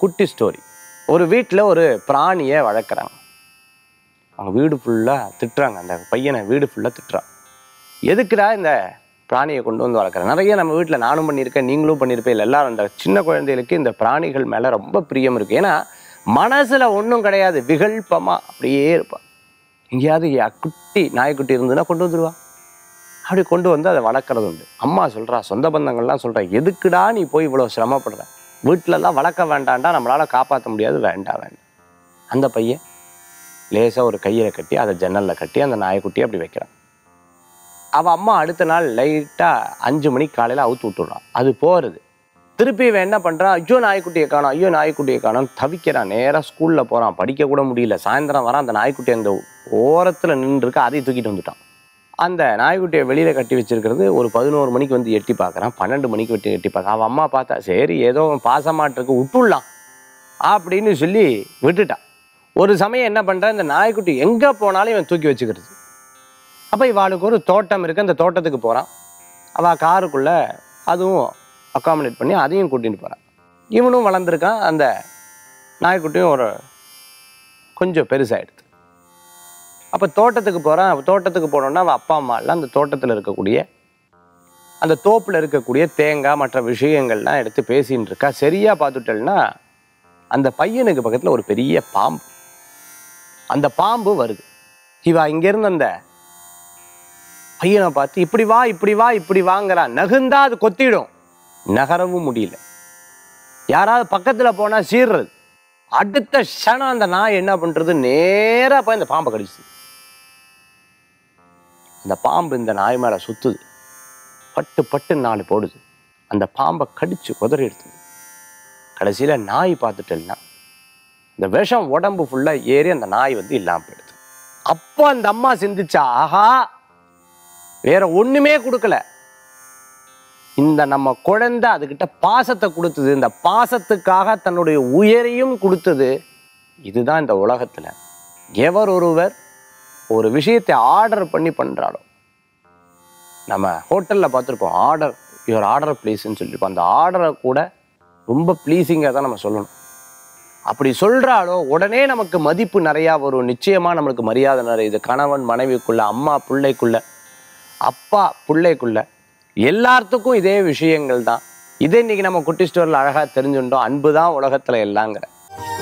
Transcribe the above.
குட்டி ஸ்டோரி ஒரு வீட்டில் ஒரு பிராணியை வளர்க்குறாங்க அவங்க வீடு ஃபுல்லாக திட்டுறாங்க அந்த பையனை வீடு ஃபுல்லாக திட்டுறான் எதுக்குடா இந்த பிராணியை கொண்டு வந்து வளர்க்குறேன் நிறைய நம்ம வீட்டில் நானும் பண்ணியிருக்கேன் நீங்களும் பண்ணியிருப்பேன் இல்லை எல்லாரும் அந்த சின்ன குழந்தைகளுக்கு இந்த பிராணிகள் மேலே ரொம்ப பிரியம் இருக்குது ஏன்னா மனசில் ஒன்றும் கிடையாது விகல்பமாக அப்படியே இருப்பான் எங்கேயாவது யா- குட்டி நாய்க்குட்டி இருந்ததுன்னா கொண்டு வந்துடுவா அப்படி கொண்டு வந்து அதை வளர்க்குறது உண்டு அம்மா சொல்கிறா சொந்த பந்தங்கள்லாம் சொல்கிறா எதுக்குடா நீ போய் இவ்வளோ சிரமப்படுற வீட்டிலலாம் வளர்க்க வேண்டாம்டா நம்மளால் காப்பாற்ற முடியாது வேண்டாம் வேண்டாம் அந்த பையன் லேசாக ஒரு கையில் கட்டி அதை ஜன்னலில் கட்டி அந்த நாய்க்குட்டியை அப்படி வைக்கிறான் அவள் அம்மா அடுத்த நாள் லைட்டாக அஞ்சு மணிக்கு காலையில் அவுத்து விட்டுடுறான் அது போகிறது திருப்பி இவன் என்ன பண்ணுறான் ஐயோ நாய்க்குட்டியை காணோம் ஐயோ நாய்க்குட்டியை காணோம் தவிக்கிறான் நேராக ஸ்கூலில் போகிறான் படிக்க கூட முடியல சாயந்தரம் வரான் அந்த நாய்க்குட்டி அந்த ஓரத்தில் நின்றுருக்கு அதை தூக்கிட்டு வந்துட்டான் அந்த நாய்க்குட்டியை வெளியில் கட்டி வச்சிருக்கிறது ஒரு பதினோரு மணிக்கு வந்து எட்டி பார்க்குறான் பன்னெண்டு மணிக்கு வெட்டி எட்டி பார்க்க அவன் அம்மா பார்த்தா சரி ஏதோ பாசமாட்டிருக்கு விட்டுடலாம் அப்படின்னு சொல்லி விட்டுட்டான் ஒரு சமயம் என்ன பண்ணுறான் இந்த நாய்க்குட்டி எங்கே போனாலும் இவன் தூக்கி வச்சுக்கிறது அப்போ இவாளுக்கு ஒரு தோட்டம் இருக்குது அந்த தோட்டத்துக்கு போகிறான் அவள் காருக்குள்ளே அதுவும் அக்காமடேட் பண்ணி அதையும் கூட்டிகிட்டு போகிறான் இவனும் வளர்ந்துருக்கான் அந்த நாய்க்குட்டியும் ஒரு கொஞ்சம் பெருசாகிடுது அப்போ தோட்டத்துக்கு போகிறான் தோட்டத்துக்கு போனோன்னா அவள் அப்பா அம்மா எல்லாம் அந்த தோட்டத்தில் இருக்கக்கூடிய அந்த தோப்பில் இருக்கக்கூடிய தேங்காய் மற்ற விஷயங்கள்லாம் எடுத்து பேசின்னு இருக்கா சரியாக பார்த்துட்டேன்னா அந்த பையனுக்கு பக்கத்தில் ஒரு பெரிய பாம்பு அந்த பாம்பு வருது இவா இங்கேருந்து அந்த பையனை பார்த்து இப்படி வா இப்படி வா இப்படி வாங்குறான் நகுந்தா அது கொத்திடும் நகரவும் முடியல யாராவது பக்கத்தில் போனால் சீர்றது அடுத்த க்ஷணம் அந்த நாய் என்ன பண்ணுறது நேராக போய் இந்த பாம்பை கடிச்சு அந்த பாம்பு இந்த நாய் மேலே சுத்துது பட்டு பட்டு நாலு போடுது அந்த பாம்பை கடிச்சு குதறி எடுத்துது கடைசியில் நாய் பார்த்துட்டேன்னா இந்த விஷம் உடம்பு ஃபுல்லாக ஏறி அந்த நாய் வந்து இல்லாமல் போயிடுது அப்போ அந்த அம்மா சிந்திச்சா ஆஹா வேற ஒண்ணுமே கொடுக்கல இந்த நம்ம குழந்தை அதுகிட்ட பாசத்தை கொடுத்தது இந்த பாசத்துக்காக தன்னுடைய உயிரையும் கொடுத்தது இதுதான் இந்த உலகத்துல எவர் ஒருவர் ஒரு விஷயத்தை ஆர்டர் பண்ணி பண்றாளோ நம்ம ஹோட்டல்ல பார்த்துருப்போம் ஆர்டர் யுவர் ஆர்டர் ப்ளீஸ்ன்னு சொல்லியிருப்போம் அந்த ஆர்டரை கூட ரொம்ப ப்ளீஸிங்காக தான் நம்ம சொல்லணும் அப்படி சொல்றாளோ உடனே நமக்கு மதிப்பு நிறையா வரும் நிச்சயமா நம்மளுக்கு மரியாதை நிறைய இது கணவன் மனைவிக்குள்ள அம்மா பிள்ளைக்குள்ள அப்பா பிள்ளைக்குள்ள எல்லாத்துக்கும் இதே விஷயங்கள் தான் இதே இன்னைக்கு நம்ம குட்டி ஸ்டோரில் அழகாக தெரிஞ்சுட்டோம் அன்பு தான் உலகத்தில் எல்லாங்கிற